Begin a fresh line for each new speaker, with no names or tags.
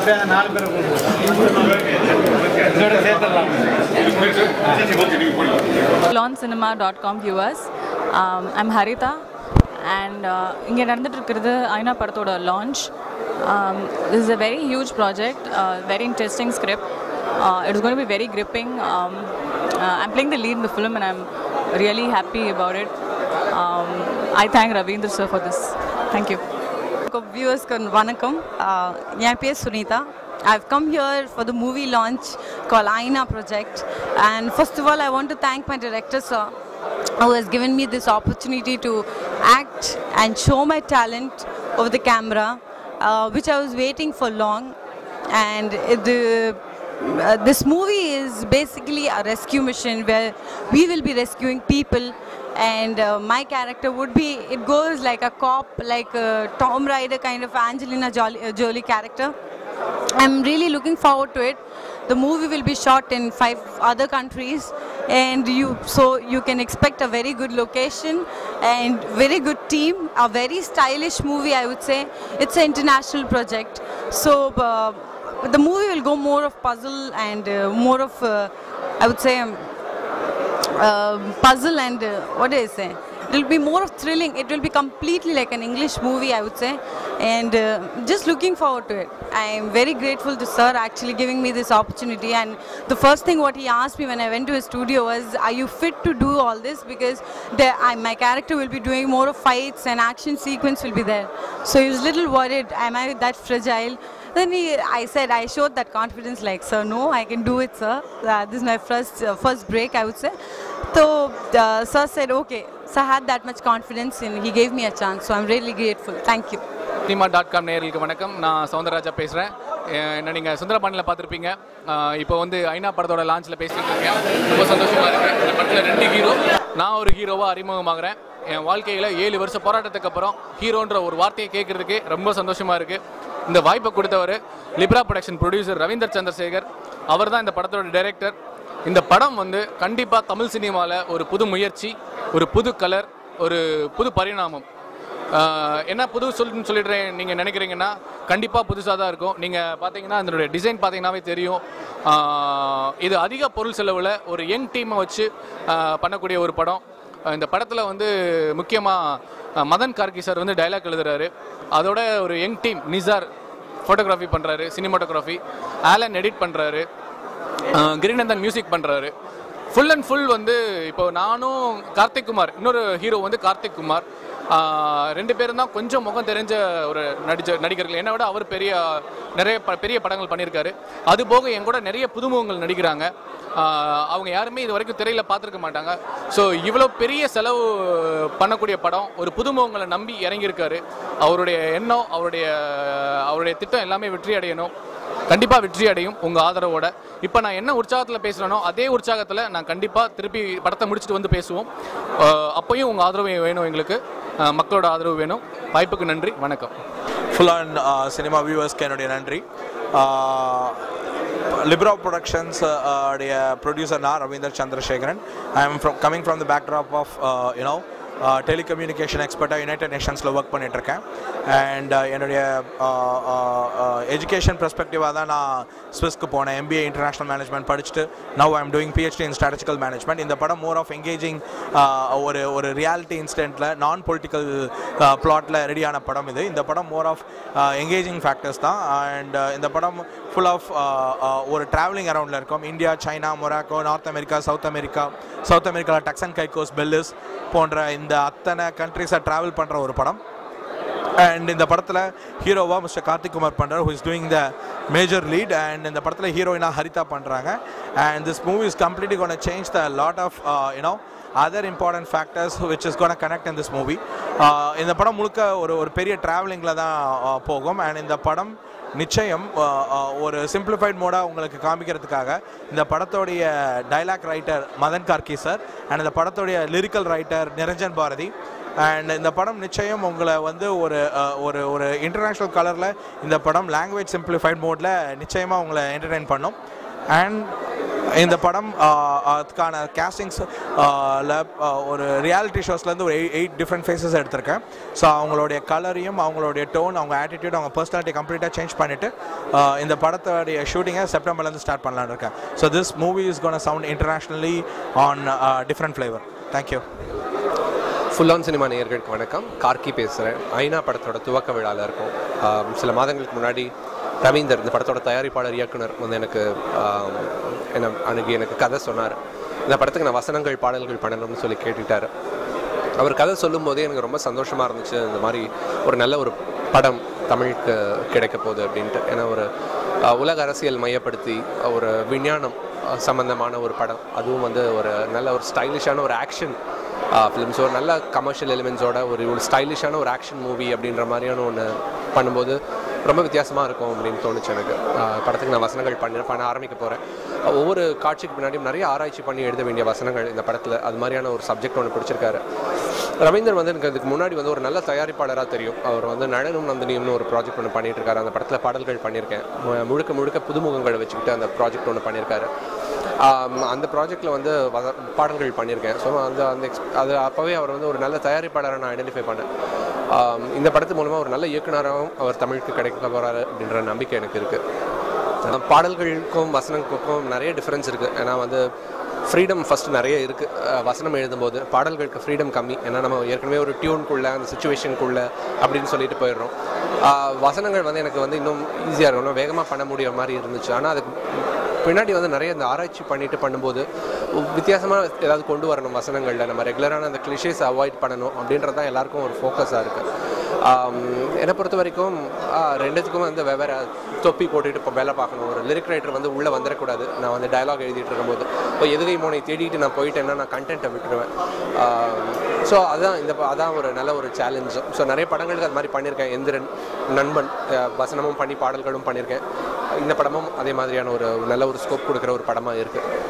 அப்படியே அந்த நாலு பேரை இதோட சேர்த்துடலாம்
launchcinema.com viewers um, I'm Harita and uh, இங்கே நடந்துட்டு இருக்கிறது ஐநா படத்தோட launch this is a very huge project uh, very interesting script uh, it is going to be very gripping um, uh, I'm playing the lead in the film and I'm really happy about it um, I thank Ravindra sir for this thank you
வியூவர்ஸ்க்கு வணக்கம் Uh, என் பேர் Sunitha I've come here for the movie launch called Aina Project and first of all I want to thank my director sir who has given me this opportunity to act and show my talent over the camera uh, which I was waiting for long and it, the uh, this movie is basically a rescue mission where we will be rescuing people and uh, my character would be it goes like a cop like a tom rider kind of angelina jolie, uh, jolie character i'm really looking forward to it the movie will be shot in five other countries and you so you can expect a very good location and very good team a very stylish movie i would say it's an international project so uh, the movie will go more of puzzle and uh, more of uh, i would say um, um, puzzle and uh, what do I say? It will be more of thrilling. It will be completely like an English movie, I would say, and uh, just looking forward to it. I am very grateful to Sir actually giving me this opportunity. And the first thing what he asked me when I went to his studio was, "Are you fit to do all this?" Because there, I, my character will be doing more of fights and action sequence will be there. So he was a little worried. Am I that fragile? Then he, I said, I showed that confidence, like, sir, no, I can do it, sir. Uh, this is my first uh, first break, I would say. So, uh, sir said, okay. So I had that much confidence, and he gave me a chance. So I'm really grateful. Thank you.
Cinema dot com நேயர்களுக்கு வணக்கம் நான் சவுந்தரராஜா பேசுகிறேன் என்ன நீங்கள் சுந்தரபாண்டியில் பார்த்துருப்பீங்க அஹ் இப்போ வந்து ஐநா படத்தோட லான்ச்சில் பேசிட்டு இருக்கேன் ரொம்ப சந்தோஷமாக இருக்கேன் இந்த படத்தில் ரெண்டு ஹீரோ நான் ஒரு ஹீரோவாக அறிமுகமாகறேன் என் வாழ்க்கையில் ஏழு வருஷ போராட்டத்துக்கு அப்புறம் ஹீரோன்ற ஒரு வார்த்தையை கேட்குறதுக்கு ரொம்ப சந்தோஷமாக இருக்குது இந்த வாய்ப்பை கொடுத்தவர் Libra production producer Ravindar Chandrasekar அவர் தான் இந்த படத்தோட டைரக்டர் இந்த படம் வந்து கண்டிப்பாக தமிழ் சினிமாவில் ஒரு புது முயற்சி ஒரு புது கலர் ஒரு புது பரிணாமம் ஆஹ் என்ன புது சொல்லுன்னு சொல்லிடுறேன் நீங்கள் நினைக்கிறீங்கன்னா கண்டிப்பாக புதுசாக தான் இருக்கும் நீங்கள் பார்த்தீங்கன்னா அதனுடைய டிசைன் பார்த்தீங்கன்னாவே தெரியும் ஆஹ் இது அதிக பொருள் செலவில் ஒரு யங் டீமை வச்சு ஆஹ் பண்ணக்கூடிய ஒரு படம் ஆஹ் இந்த படத்தில் வந்து முக்கியமாக மதன் கார்கி சார் வந்து டைலாக் எழுதுறாரு அதோட ஒரு யங் டீம் நிசார் ஃபோட்டோகிராஃபி பண்ணுறாரு சினிமாட்டோகிராஃபி ஆலன் எடிட் பண்ணுறாரு கிரிநந்தன் மியூசிக் பண்ணுறாரு ஃபுல் அண்ட் ஃபுல் வந்து இப்போ நானும் கார்த்திக் குமார் இன்னொரு ஹீரோ வந்து கார்த்திக் குமார் ஆஹ் ரெண்டு பேரும் தான் கொஞ்சம் முகம் தெரிஞ்ச ஒரு நடிச்ச நடிகர்கள் என்னை விட அவர் பெரிய நிறைய ப பெரிய படங்கள் பண்ணியிருக்காரு அது போக என் கூட நிறைய புதுமுகங்கள் நடிக்கிறாங்க ஆஹ் அவங்க யாருமே இது வரைக்கும் திரையில் பார்த்துருக்க மாட்டாங்க ஸோ இவ்வளோ பெரிய செலவு பண்ணக்கூடிய படம் ஒரு புதுமுகங்களை நம்பி இறங்கியிருக்காரு அவருடைய எண்ணம் அவருடைய அவருடைய திட்டம் எல்லாமே வெற்றி அடையணும் கண்டிப்பாக வெற்றி அடையும் உங்கள் ஆதரவோட இப்போ நான் என்ன உற்சாகத்தில் பேசுகிறேனோ அதே உற்சாகத்தில் நான் கண்டிப்பாக திருப்பி படத்தை முடிச்சுட்டு வந்து பேசுவோம் அஹ் அப்பையும் உங்கள் ஆதரவு வேணும் எங்களுக்கு அஹ் மக்களோட ஆதரவு வேணும் வாய்ப்புக்கு நன்றி வணக்கம்
ஃபுல் ஆன் சினிமா வியூவர்ஸ்க்கு என்னுடைய நன்றி லிப்ரா ப்ரொடக்ஷன்ஸ் உடைய ப்ரொடியூசர் நான் Ravindar Chandrasekaran I am from coming from the backdrop of you know telecommunication எக்ஸ்பர்ட்டாக யுனைடெட் நேஷன்ஸில் ஒர்க் பண்ணிகிட்ருக்கேன் அண்ட் என்னுடைய எஜுகேஷன் பெர்ஸ்பெக்டிவாக தான் நான் ஸ்விஸ்க்கு போனேன் எம்பிஏ இன்டர்நேஷனல் மேனேஜ்மெண்ட் படிச்சுட்டு now I'm doing PhD in strategical management இந்த படம் மோர் ஆஃப் எங்கேஜிங் ஒரு ஒரு ரியாலிட்டி இன்சிடென்ட்டில் நான் பொலிட்டிக்கல் பிளாட்டில் ரெடியான படம் இது இந்த படம் மோர் ஆஃப் எங்கேஜிங் ஃபேக்டர்ஸ் தான் அண்ட் இந்த படம் ஃபுல் ஆஃப் ஒரு ட்ராவலிங் அரவுண்டில் இருக்கும் India China Morocco North America South America South அமெரிக்காவில் டக்ஸன் கைகோஸ் பெல்லிஸ் போன்ற இந்த அத்தனை கண்ட்ரிஸை ட்ராவல் பண்ணுற ஒரு படம் அண்ட் இந்த படத்தில் ஹீரோவாக மிஸ்டர் கார்த்திக் குமார் பண்ணுறாரு who is doing the major lead and இந்த படத்தில் ஹீரோயினாக ஹரிதா பண்ணுறாங்க and this movie is completely gonna change the lot of you know other important factors which is gonna connect in this movie இந்த படம் முழுக்க ஒரு ஒரு பெரிய ட்ராவலிங்கில் தான் uh, போகும் அண்ட் இந்த படம் நிச்சயம் uh, uh, ஒரு சிம்பிளிஃபைட் மோடாக உங்களுக்கு காமிக்கிறதுக்காக இந்த படத்தோடைய dialogue writer Madhan Karky sir and இந்த படத்தோடைய lyrical writer Niranjan Bharathi and இந்த படம் நிச்சயம் உங்களை வந்து ஒரு அஹ், ஒரு ஒரு இன்டர்நேஷ்னல் கலரில் இந்த படம் லாங்குவேஜ் சிம்பிளிஃபைட் மோடில் நிச்சயமாக உங்களை என்டர்டெயின் பண்ணும் அண்ட் இந்த படம் ஆஹ், அதுக்கான கேஸ்டிங்ஸ் ஒரு ரியாலிட்டி ஷோஸ்லேருந்து ஒரு எயிட் டிஃப்ரெண்ட் ஃபேஸஸ் எடுத்திருக்கேன் ஸோ அவங்களுடைய கலரையும் அவங்களுடைய டோன் அவங்க ஆட்டிடியூட் அவங்க பர்சனாலிட்டி கம்ப்ளீட்டாக சேஞ்ச் பண்ணிவிட்டு இந்த படத்தோடைய ஷூட்டிங்கை செப்டம்பர்லேருந்து ஸ்டார்ட் பண்ணலான்னு இருக்கேன் so this movie is gonna sound internationally on different flavour thank you
full on cinema நேயர்களுக்கு வணக்கம் கார்கி பேசுகிறேன் ஐநா படத்தோட துவக்க விழாவில் இருக்கும் ஆம், சில மாதங்களுக்கு முன்னாடி ரவீந்தர் இந்த படத்தோட தயாரிப்பாளர் இயக்குனர் வந்து எனக்கு ஆம், என்ன அணுகி எனக்கு கதை சொன்னார் இந்த படத்துக்கு நான் வசனங்கள் பாடல்கள் பண்ணணும்னு சொல்லி கேட்டுட்டார் அவர் கதை சொல்லும்போதே எனக்கு ரொம்ப சந்தோஷமாக இருந்துச்சு இந்த மாதிரி ஒரு நல்ல ஒரு படம் தமிழுக்கு கிடைக்க போகுது அப்படின்ட்டு ஏன்னா ஒரு அஹ், உலக அரசியல் மையப்படுத்தி ஒரு விஞ்ஞானம் அஹ், சம்பந்தமான ஒரு படம் அதுவும் வந்து ஒரு நல்ல ஒரு ஸ்டைலிஷான ஒரு ஆக்ஷன் ஃபிலிம்ஸ் ஒரு நல்ல கமர்ஷியல் எலிமெண்ட்ஸோட ஒரு ஒரு ஸ்டைலிஷான ஒரு ஆக்ஷன் மூவி அப்படின்ற மாதிரியான ஒன்று பண்ணும்போது ரொம்ப வித்தியாசமாக இருக்கும் அப்படின்னு தோணுச்சு எனக்கு அஹ், படத்துக்கு நான் வசனங்கள் பண்ண பண்ண ஆரம்பிக்க போகிறேன் ஒவ்வொரு காட்சிக்கு பின்னாடியும் நிறைய ஆராய்ச்சி பண்ணி எழுத வேண்டிய வசனங்கள் இந்த படத்தில் அது மாதிரியான ஒரு சப்ஜெக்ட் ஒன்று பிடிச்சிருக்காரு ரவீந்தர் வந்து எனக்கு அதுக்கு முன்னாடி வந்து ஒரு நல்ல தயாரிப்பாளராக தெரியும் அவர் வந்து நடனம் நந்தினியம்னு ஒரு ப்ராஜெக்ட் ஒன்று பண்ணிட்டு இருக்காரு அந்த படத்தில் பாடல்கள் பண்ணியிருக்கேன் மு- முழுக்க முழுக்க புதுமுகங்களை வச்சுக்கிட்டு அந்த ப்ராஜெக்ட் ஒன்று பண்ணியிருக்காரு ஆம், அந்த ப்ராஜெக்டில் வந்து வத- பாடல்கள் பண்ணியிருக்கேன் ஸோ அந்த அந்த எக்ஸ் அது அப்போவே அவர் வந்து ஒரு நல்ல தயாரிப்பாளரை நான் ஐடென்டிஃபை பண்ணேன் ஆம், இந்த படத்து மூலமாக ஒரு நல்ல இயக்குனராகவும் அவர் தமிழுக்கு கிடைக்க போகிறாரு அப்படின்ற நம்பிக்கை எனக்கு இருக்குது பாடல்களுக்கும் வசனங்களுக்கும் நிறைய டிஃப்ரென்ஸ் இருக்குது ஏன்னா வந்து ஃப்ரீடம் ஃபஸ்ட்டு நிறைய இருக்குது வசனம் எழுதும்போது பாடல்களுக்கு ஃப்ரீடம் கம்மி ஏன்னா நம்ம ஏற்கனவே ஒரு டியூனுக்குள்ளே அந்த சுச்சுவேஷனுக்குள்ளே அப்படின்னு சொல்லிட்டு போயிடுறோம் ஆஹ் வசனங்கள் வந்து எனக்கு வந்து இன்னும் ஈஸியாக இருக்கும் இன்னும் வேகமாக பண்ண முடிய மாதிரி இருந்துச்சு ஆனால் அதுக்கு பின்னாடி வந்து நிறைய இந்த ஆராய்ச்சி பண்ணிட்டு பண்ணும்போது வித்தியாசமாக ஏதாவது கொண்டு வரணும் வசனங்களில் நம்ம ரெகுலரான அந்த கிளிஷேஸ் அவாய்ட் பண்ணணும் அப்படின்றது தான் எல்லாருக்கும் ஒரு ஃபோக்கஸாக இருக்குது என்னை பொறுத்த வரைக்கும் ஆஹ் ரெண்டுத்துக்கும் வந்து வெவ்வேறு தொப்பி போட்டுட்டு இப்போ வேலை பார்க்கணும் ஒரு லிரிக் ரைட்டர் வந்து உள்ளே வந்துடக்கூடாது நான் வந்து டயலாக் எழுதிட்டு இருக்கும்போது இப்போ எதுகை மோனை தேடிட்டு நான் போயிட்டேன்னா நான் கண்டென்ட்டை விட்டுருவேன் ஸோ அதான் இந்த ப- அதான் ஒரு நல்ல ஒரு சேலஞ்சு ஸோ நிறைய படங்களுக்கு அது மாதிரி பண்ணியிருக்கேன் எந்திரன் நண்பன் ஆஹ் வசனமும் பண்ணி பாடல்களும் பண்ணியிருக்கேன் இந்த படமும் அதே மாதிரியான ஒரு நல்ல ஒரு ஸ்கோப் கொடுக்குற ஒரு படமாக இருக்குது